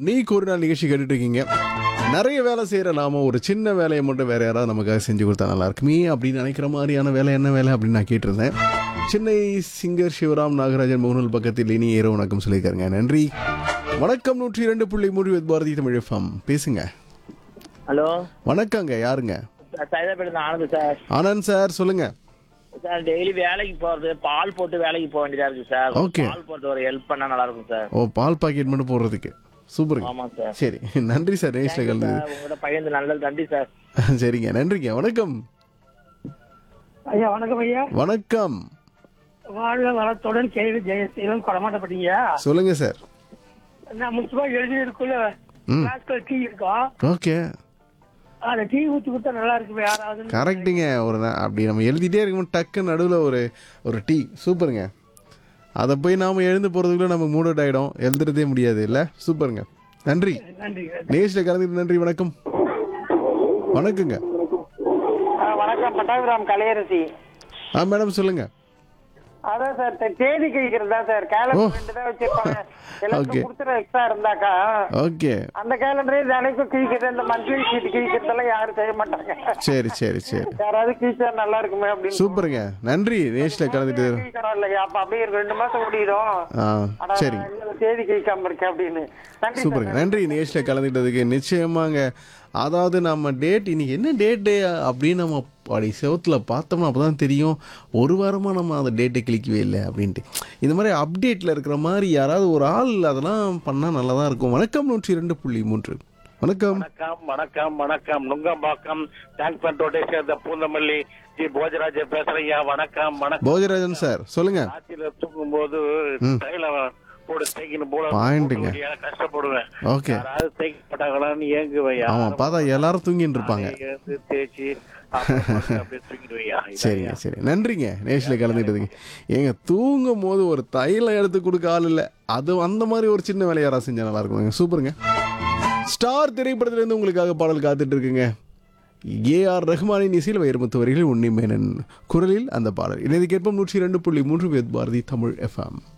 நீக்கு ஒரு நாள் நிகழ்ச்சி கேட்டுட்டு இருக்கீங்க நிறைய வேலை செய்கிற நாம ஒரு சின்ன வேலையை மட்டும் வேற யாராவது நமக்காக செஞ்சு கொடுத்தா நல்லா இருக்குமே அப்படின்னு நினைக்கிற மாதிரியான வேலை என்ன வேலை அப்படின்னு நான் கேட்டிருந்தேன் சென்னை சிங்கர் சிவராம் நாகராஜன் முகநூல் பக்கத்தில் இனி ஏரோ வணக்கம் சொல்லியிருக்காருங்க நன்றி வணக்கம் நூற்றி இரண்டு புள்ளி மூன்று வித் பாரதி தமிழ் எஃப்எம் பேசுங்க ஹலோ வணக்கங்க யாருங்க sir Saidapet Anand sir Anand sir சொல்லுங்க சார் டெய்லி வேலைக்கு போறது பால் போட்டு வேலைக்கு போக வேண்டியதா இருக்கு சார் Okay. பால் போட்டு ஒரு ஹெல்ப் பண்ணா நல்லா இருக்கும் சார் ஓ பால் பாக்கெட் மட்டும் போடுறதுக்கு சூப்பருங்க ஆமா சார் சரி நன்றி சார் நேஷில் கலந்து சார், உங்களோட பையன் நல்லது நன்றி சார் சரிங்க நன்றிங்க வணக்கம் ஐயா வணக்கம் ஐயா வணக்கம் வாழ்க வளத்துடன் கேள்வி ஜெயசீலன் கொடமாட்டப்பட்டீங்க சொல்லுங்க சார் நான் முக்கியமா எழுதி இருக்குள்ள ம். கிளாஸ்ல டீ இருக்கும் ஓகே அந்த டீ ஊத்தி கொடுத்தா நல்லா இருக்குமே யாராவது கரெக்டுங்க ஒரு நா- அப்படி நம்ம எழுதிட்டே இருக்கும் டக்கு நடுவில் ஒரு ஒரு டீ சூப்பருங்க அதை போய் நாம் எழுந்து போகிறதுக்குள்ள நமக்கு மூட் அவுட் ஆகிடும் எழுதுறதே முடியாது இல்லை சூப்பருங்க நன்றி நன்றி நேஷில் கலந்துட்டு நன்றி வணக்கம் வணக்கங்க வணக்கம் பட்டாபிராம் கலையரசி ஆ மேடம் சொல்லுங்கள் அதான் சார் தே- தேதி கிழிக்கிறதா சார் ஓ. கேலண்டர் ரெண்டு தான் வச்சிருப்பாங்க Okay. எல்லாருக்கும் கொடுத்துற எக்ஸ்ட்ரா இருந்தாக்கா ஓகே அந்த கேலண்டரே தினைக்கும் கிழிக்கிறது இந்த மந்த்லி ஷீட் கிழிக்கிறதெல்லாம் யாரும் செய்ய மாட்டாங்க சரி சரி சரி யாராவது கிழிச்சா நல்லா இருக்குமே அப்படின்னு சூப்பருங்க நன்றி நேஷில் கலந்துட்டு கிழிக்கிறோம் இல்லையா அப்ப அப்படியே ரெண்டு மாசம் ஓடிடும் ஆ ஆனா சரிங்க இந்த தேதி கிழிக்காம இருக்கேன் அப்படின்னு நன்றி சார் சூப்பருங்க நன்றி நேஷில் கலந்துட்டதுக்கு நிச்சயமாங்க அதாவது நம்ம டேட் இன்னைக்கு என்ன டேட்டு அப்படின்னு நம்ம அப்படி செவத்தில் பார்த்தோம்னா அப்போ தான் தெரியும் ஒரு வாரமாக நம்ம அந்த டேட்டை கிளிக்கவே இல்லை அப்படின்ட்டு இந்த மாதிரி அப்டேட்டில் இருக்கிற மாதிரி யாராவது ஒரு ஆள் அதெல்லாம் பண்ணால் நல்லா தான் இருக்கும் வணக்கம் நூற்றி ரெண்டு புள்ளி மூன்று வணக்கம் வணக்கம் வணக்கம் வணக்கம் நுங்கம்பாக்கம் டேங்க் பண்ட் ரோட்டை சேர்ந்த பூந்தமல்லி ஜி போஜராஜ பேசுறீங்க வணக்கம் வணக்கம் போஜராஜன் சார் சொல்லுங்க ராத்திரில தூங்கும் போது தைல போடு தேய்க்கணும் போல பாயிண்ட்டுங்க. போட்டு முடியாத கஷ்டப்படுவேன் ஓகே யாராவது தேய்க்க மாட்டாங்களான்னு ஏங்குவேன் ஆமாம் பார்த்தா எல்லாரும் தூங்கிட்டு இருப்பாங்க எழுந்து தேய்ச்சி அப்புறம் அப்படியே தூங்கிடுவேன் சரிங்க சரி நன்றிங்க நேஷில் கலந்துக்கிட்டதுக்கு ஏங்க தூங்கும் போது ஒரு தைலம் எடுத்து கொடுக்க ஆள் இல்லை அது அந்த மாதிரி ஒரு சின்ன வேலை யாராவது செஞ்சால் நல்லா இருக்குங்க சூப்பருங்க ஸ்டார் திரைப்படத்திலேருந்து உங்களுக்காக பாடல் காத்துட்டு இருக்குங்க ஏஆர் ரஹ்மானின் இசையில் வைரமுத்து வரிகளில் உன்னி மேனன் குரலில் அந்த பாடல் இணைந்து கேட்போம் நூற்றி இரண்டு புள்ளி மூன்று வேத் பாரதி தமிழ் எஃப்எம்